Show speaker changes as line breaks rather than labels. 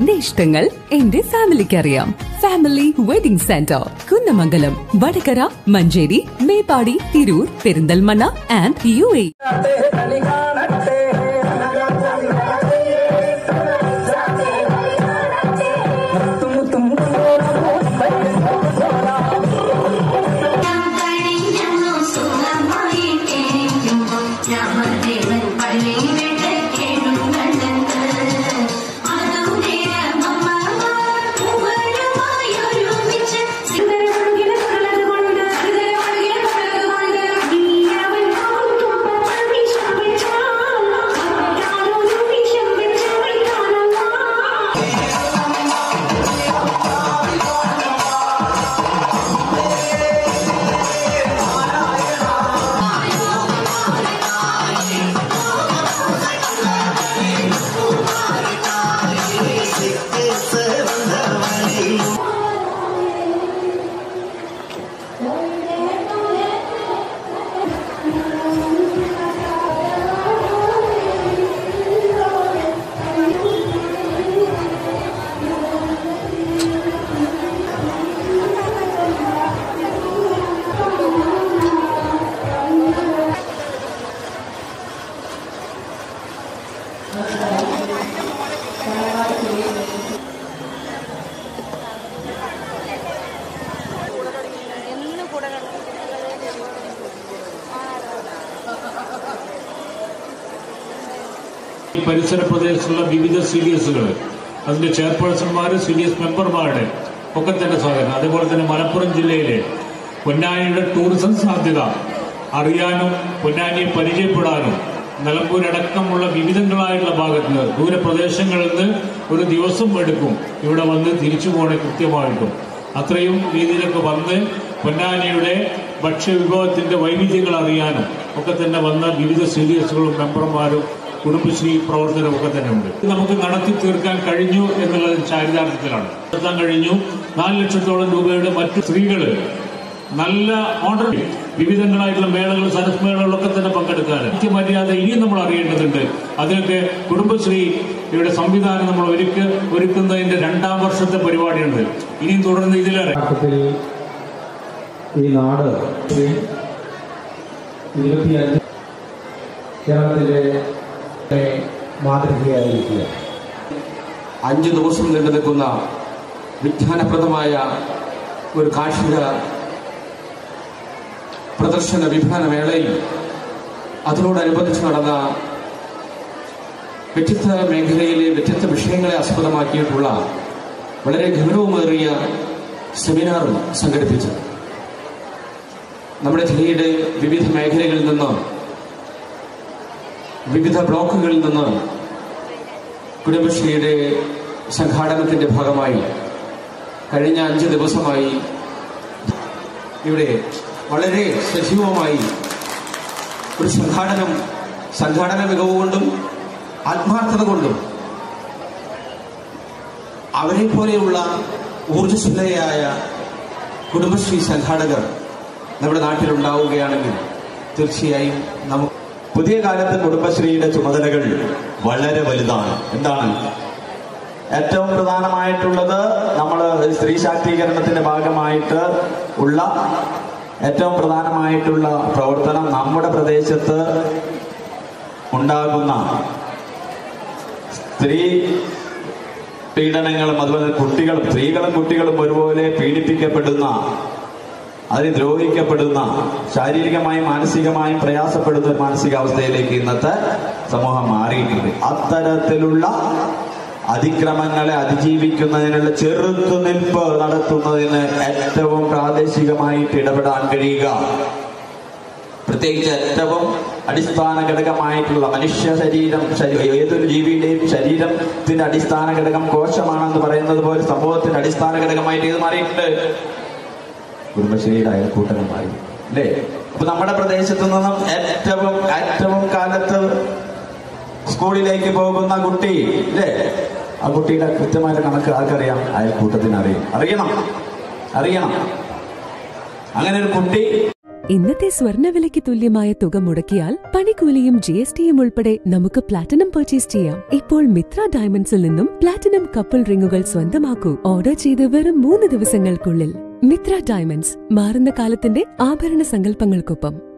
എന്റെ ഇഷ്ടങ്ങൾ എന്റെ ഫാമിലിക്ക് അറിയാം family wedding centre Kunnamangalam Vadakara Manjeri Meppadi Tirur Perinthalmanna and U A
Ramadevan പള്ളി വെട്ടക്കേടും കണ്ടെന്ന് അതും നേരമമ്മമാർ മൂവരുമായൊരുമിച്ച് സിന്ദരമൊഴുകിടക്കുന്നത് കൊണ്ട് ഹൃദയമൊഴുകിടക്കുന്നത് കൊണ്ട് നീയവൻ കാണുമ്പോൾ വിഷം വെച്ചാൽ ഞാനൊരു വിഷം വെച്ച് വയ്ക്കാനല്ല
ഈ പരിസര പ്രദേശത്തുള്ള വിവിധ സി ഡി എസുകൾ അതിന്റെ ചെയർപേഴ്സൺമാര് സി ഡി എസ് മെമ്പർമാരുടെ ഒക്കെ തന്നെ സ്വാഗതം അതേപോലെ തന്നെ മലപ്പുറം ജില്ലയിലെ പൊന്നാനിയുടെ ടൂറിസം സാധ്യത അറിയാനും പൊന്നാനിയെ പരിചയപ്പെടാനും നിലമ്പൂരടക്കമുള്ള വിവിധങ്ങളായിട്ടുള്ള ഭാഗത്ത് ദൂരപ്രദേശങ്ങളിൽ നിന്ന് ഒരു ദിവസം എടുക്കും ഇവിടെ വന്ന് തിരിച്ചു പോകണേ കൃത്യമായിട്ടും അത്രയും രീതിയിലൊക്കെ വന്ന് പൊന്നാനിയുടെ ഭക്ഷ്യവിഭവത്തിന്റെ വൈവിധ്യങ്ങൾ അറിയാനും ഒക്കെ തന്നെ വന്ന വിവിധ സി ഡി എസുകളും മെമ്പർമാരും കുടുംബശ്രീ പ്രവർത്തനം ഒക്കെ തന്നെ ഉണ്ട് ഇത് നമുക്ക് നടത്തി തീർക്കാൻ കഴിഞ്ഞു എന്നുള്ളത് ചാരിതാർത്ഥ്യത്തിലാണ് നടത്താൻ കഴിഞ്ഞു നാല് ലക്ഷത്തോളം രൂപയുടെ മറ്റു സ്ത്രീകള് നല്ല ഓർഡർ വിവിധങ്ങളായിട്ടുള്ള മേളകൾ സരസ് മേളകളിലൊക്കെ തന്നെ പങ്കെടുക്കാൻ മര്യാദ ഇനിയും നമ്മൾ അറിയേണ്ടതുണ്ട് അതിനൊക്കെ കുടുംബശ്രീയുടെ സംവിധാനം നമ്മൾ ഒരുക്ക ഒരുക്കുന്നതിന്റെ രണ്ടാം വർഷത്തെ പരിപാടിയുണ്ട് ഇനിയും തുടർന്ന് ഇതിലേറെ
യഥാർത്ഥത്തിൽ ഈ നാട് ഇരുപത്തിയഞ്ച് കേരളത്തിലെ മാതൃകയായിരിക്കുക
അഞ്ച് ദിവസം നീണ്ടു നിൽക്കുന്ന വിജ്ഞാനപ്രദമായ ഒരു കാർഷിക പ്രദർശന വിപണന വേളയിൽ അതിനോടനുബന്ധിച്ച് നടന്ന വ്യത്യസ്ത മേഖലയിലെ വ്യത്യസ്ത വിഷയങ്ങളെ ആസ്പദമാക്കിയിട്ടുള്ള വളരെ ഗൗരവമേറിയ സെമിനാറും സംഘടിപ്പിച്ചു നമ്മുടെ ജില്ലയുടെ വിവിധ മേഖലകളിൽ നിന്ന് വിവിധ ബ്ലോക്കുകളിൽ നിന്ന് കുടുംബശ്രീയുടെ സംഘാടനത്തിന്റെ ഭാഗമായി കഴിഞ്ഞ അഞ്ച് ദിവസമായി ഇവിടെ വളരെ സജീവമായി ഒരു സംഘാടനം സംഘാടന മികവ് കൊണ്ടും ആത്മാർത്ഥത കൊണ്ടും അവരെ പോലെയുള്ള ഊർജ്ജസ്വലയായ കുടുംബശ്രീ സംഘാടകർ നമ്മുടെ നാട്ടിലുണ്ടാവുകയാണെങ്കിൽ തീർച്ചയായും നമുക്ക്
പുതിയ കാലത്ത് കുടുംബശ്രീയുടെ ചുമതലകൾ വളരെ വലുതാണ് എന്താണ് ഏറ്റവും പ്രധാനമായിട്ടുള്ളത് നമ്മൾ സ്ത്രീ ശാക്തീകരണത്തിന്റെ ഭാഗമായിട്ട് ഉള്ള ഏറ്റവും പ്രധാനമായിട്ടുള്ള പ്രവർത്തനം നമ്മുടെ പ്രദേശത്ത് ഉണ്ടാകുന്ന സ്ത്രീ പീഡനങ്ങളും അതുപോലെ കുട്ടികളും സ്ത്രീകളും കുട്ടികളും ഒരുപോലെ പീഡിപ്പിക്കപ്പെടുന്ന അതിന് ദ്രോഹിക്കപ്പെടുന്ന ശാരീരികമായും മാനസികമായും പ്രയാസപ്പെടുന്ന ഒരു മാനസികാവസ്ഥയിലേക്ക് ഇന്നത്തെ സമൂഹം മാറിയിട്ടുണ്ട് അത്തരത്തിലുള്ള അതിക്രമങ്ങളെ അതിജീവിക്കുന്നതിനുള്ള ചെറുത്തുനിൽപ്പ് നടത്തുന്നതിന് ഏറ്റവും പ്രാദേശികമായിട്ട് ഇടപെടാൻ കഴിയുക പ്രത്യേകിച്ച് ഏറ്റവും അടിസ്ഥാന ഘടകമായിട്ടുള്ള മനുഷ്യ ശരീരം ശരീ- ഏതൊരു ജീവിയുടെയും ശരീരത്തിന്റെ അടിസ്ഥാന ഘടകം കോശമാണെന്ന് പറയുന്നത് പോലെ സമൂഹത്തിന്റെ അടിസ്ഥാന ഘടകമായിട്ട് ഇത് മാറിയിട്ടുണ്ട് കുടുംബശ്രീയുടെ അയൽക്കൂട്ടങ്ങളുമായി അല്ലേ അപ്പൊ നമ്മുടെ പ്രദേശത്ത് നിന്നും ഏറ്റവും ഏറ്റവും കാലത്ത് സ്കൂളിലേക്ക് പോകുന്ന കുട്ടി അല്ലേ ആ കുട്ടിയുടെ കൃത്യമായിട്ട് കണക്ക് ആർക്കറിയാം അയൽക്കൂട്ടത്തിന് അറിയാം അറിയണം അറിയണം അങ്ങനെ ഒരു കുട്ടി
ഇന്നത്തെ സ്വർണ്ണവിലയ്ക്ക് തുല്യമായ തുക മുടക്കിയാൽ പണിക്കൂലിയും ജി എസ് ടിയും ഉൾപ്പെടെ നമുക്ക് പ്ലാറ്റിനം പർച്ചേസ് ചെയ്യാം ഇപ്പോൾ മിത്ര ഡയമണ്ട്സിൽ നിന്നും പ്ലാറ്റിനം കപ്പിൾ റിങ്ങുകൾ സ്വന്തമാക്കൂ ഓർഡർ ചെയ്ത് വെറും മൂന്ന് ദിവസങ്ങൾക്കുള്ളിൽ മിത്ര ഡയമണ്ട്സ് മാറുന്ന കാലത്തിന്റെ ആഭരണ സങ്കല്പങ്ങൾക്കൊപ്പം